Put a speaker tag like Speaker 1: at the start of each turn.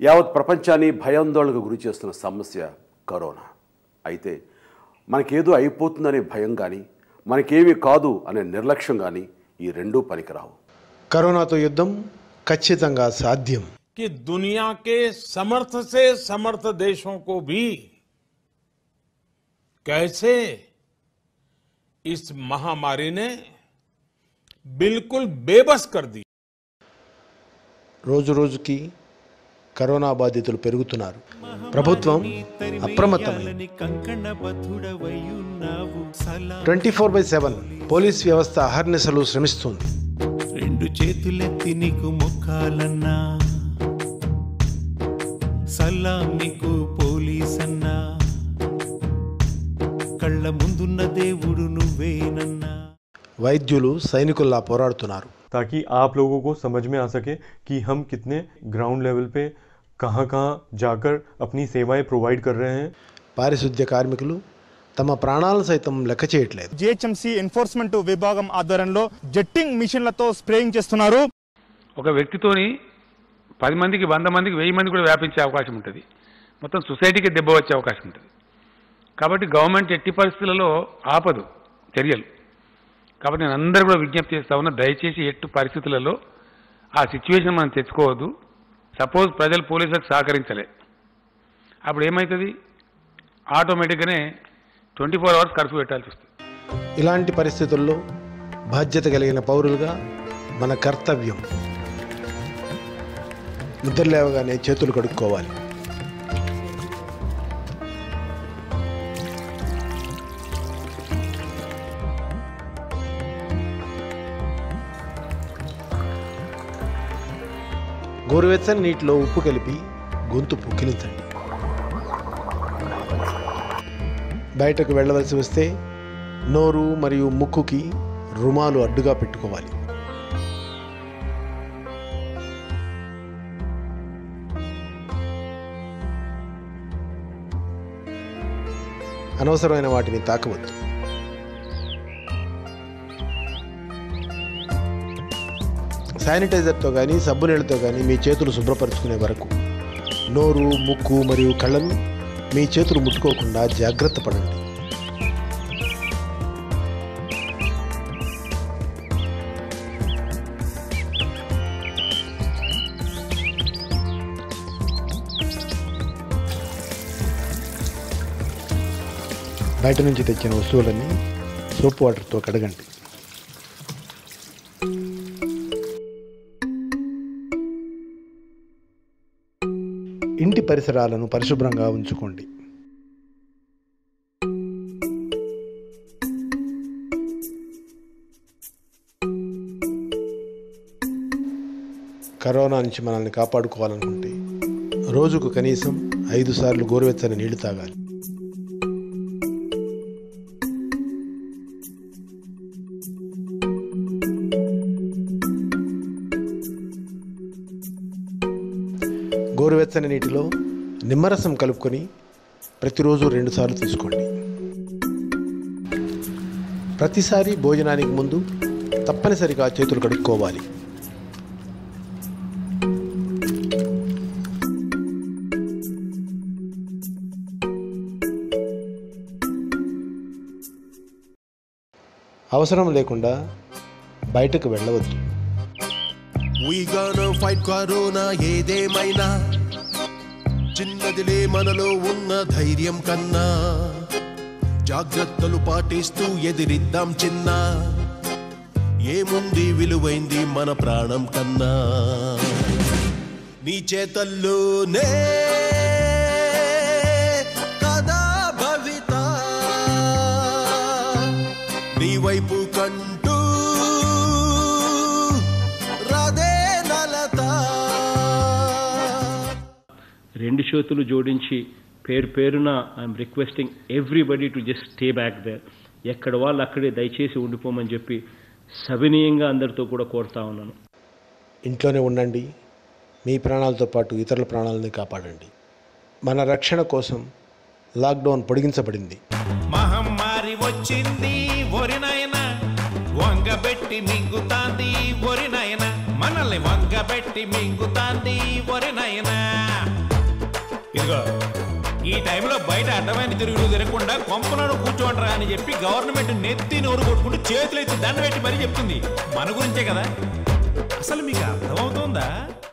Speaker 1: యావత్ ప్రపంచాన్ని భయాందోళనకు గురి చేస్తున్న సమస్య కరోనా అయితే మనకేదో అయిపోతుందనే భయం కానీ మనకేమీ కాదు అనే నిర్లక్ష్యం కానీ ఈ రెండూ పనికిరావు
Speaker 2: కరోనాతో యుద్ధం ఖచ్చితంగా సాధ్యం
Speaker 3: कि दुनिया के समर्थ से समर्थ देशों को भी कैसे इस महामारी ने बिल्कुल बेबस कर दी
Speaker 2: రోజు రోజుకి కరోనా బాధితులు పెరుగుతున్నారు ప్రభుత్వం అప్రమత్తమైంది twenty four by seven police వ్యవస్థ అహర్నిశలు శ్రమిస్తుంది
Speaker 4: రెండు చేతులెత్తి నీకు మొక్కాలన్నా సలాం నీకు పోలీసన్నా కళ్ళ ముందున్న దేవుడు నువ్వేనన్నా
Speaker 2: వైద్యులు సైనికుల్లా పోరాడుతున్నారు
Speaker 5: ताकि आप लोगों को समझ में आ सके कि हम कितने ग्राउंड लेवल पे कहाँ कहाँ जाकर अपनी सेवाएं प्रोवाइड कर रहे हैं
Speaker 2: పారిశుద్ధ్య కార్మికులు తమ ప్రాణాలను సైతం లెక్క చేయట్లేదు
Speaker 6: జిహెచ్ఎంసీ ఎన్ఫోర్స్మెంట్ విభాగం ఆధ్వర్యంలో జెట్టింగ్ మిషన్లతో స్ప్రేయింగ్ చేస్తున్నారు
Speaker 7: ఒక వ్యక్తితోని పది మందికి వంద మందికి వెయ్యి మంది కూడా వ్యాపించే అవకాశం ఉంటుంది మొత్తం సొసైటీకి దెబ్బ వచ్చే అవకాశం ఉంటుంది కాబట్టి గవర్నమెంట్ ఎట్టి పరిస్థితులలో ఆపదు చర్యలు కాబట్టి నేను అందరూ కూడా విజ్ఞప్తి చేస్తా ఉన్నా దయచేసి ఎట్టు పరిస్థితులలో ఆ సిచ్యువేషన్ మనం తెచ్చుకోవద్దు సపోజ్ ప్రజలు పోలీసులకు సహకరించలే అప్పుడు ఏమవుతుంది ఆటోమేటిక్గానే ట్వంటీ ఫోర్ అవర్స్ కర్ఫ్యూ పెట్టాల్సి వస్తుంది
Speaker 2: ఇలాంటి పరిస్థితుల్లో బాధ్యత కలిగిన పౌరులుగా మన కర్తవ్యం నిద్ర లేవగానే చేతులు కడుక్కోవాలి గోరువెచ్చని నీటిలో ఉప్పు కలిపి గొంతు పుక్కిలించండి బయటకు వెళ్ళవలసి వస్తే నోరు మరియు ముక్కుకి రుమాలు అడ్డుగా పెట్టుకోవాలి అనవసరమైన వాటిని తాకవద్దు శానిటైజర్తో కానీ సబ్బు నీళ్ళతో కానీ మీ చేతులు శుభ్రపరచుకునే వరకు నోరు ముక్కు మరియు కళ్ళను మీ చేతులు ముట్టుకోకుండా జాగ్రత్త పడండి బయట నుంచి తెచ్చిన వస్తువులన్నీ సోప్ వాటర్తో కడగండి ఇంటి పరిసరాలను పరిశుభ్రంగా ఉంచుకోండి కరోనా నుంచి మనల్ని కాపాడుకోవాలనుకుంటే రోజుకు కనీసం ఐదు సార్లు గోరువెచ్చని నీళ్లు తాగాలి గోరువెచ్చని నీటిలో నిమ్మరసం కలుపుకొని ప్రతిరోజు రెండుసార్లు తీసుకోండి ప్రతిసారి భోజనానికి ముందు తప్పనిసరిగా చేతులు కడుక్కోవాలి అవసరం లేకుండా బయటకు వెళ్ళవద్దు
Speaker 8: We gonna fight కరోనా ఏదేమైనా చిన్నదిలే మనలో ఉన్న ధైర్యం కన్నా జాగ్రత్తలు పాటిస్తూ ఎదిరిద్దాం చిన్న ఏముంది విలువైంది మన ప్రాణం కన్నా నీ చేతల్లోనే కదా భవిత నీ వైపు కంటూ రాదే నలతా
Speaker 9: రెండు చేతులు జోడించి పేరు పేరున I'm requesting everybody to just stay back there ఎక్కడ వాళ్ళు అక్కడే దయచేసి ఉండిపోమని చెప్పి సవినీయంగా అందరితో కూడా కోరుతా ఉన్నాను
Speaker 2: ఇంట్లోనే ఉండండి మీ ప్రాణాలతో పాటు ఇతరుల ప్రాణాలని కాపాడండి మన రక్షణ కోసం లాక్డౌన్ పొడిగించబడింది
Speaker 4: మహమ్మారి వచ్చింది ఒరినైనా వంగబెట్టి
Speaker 10: పెట్టి మింగుతాంది ఒరి నయన మనల్ని వంగబెట్టి మింగుతాంది ఒరి నయన ఇదిగో ఈ టైంలో బయట అడ్డమైన తిరుగులు తిరగకుండా కొంపలను కూర్చోంటారా అని చెప్పి గవర్నమెంట్ నెత్తి నోరు కొట్టుకుంటూ చేతులు ఎత్తి దండ పెట్టి మరీ చెప్తుంది మన గురించే కదా అసలు మీకు అర్థమవుతోందా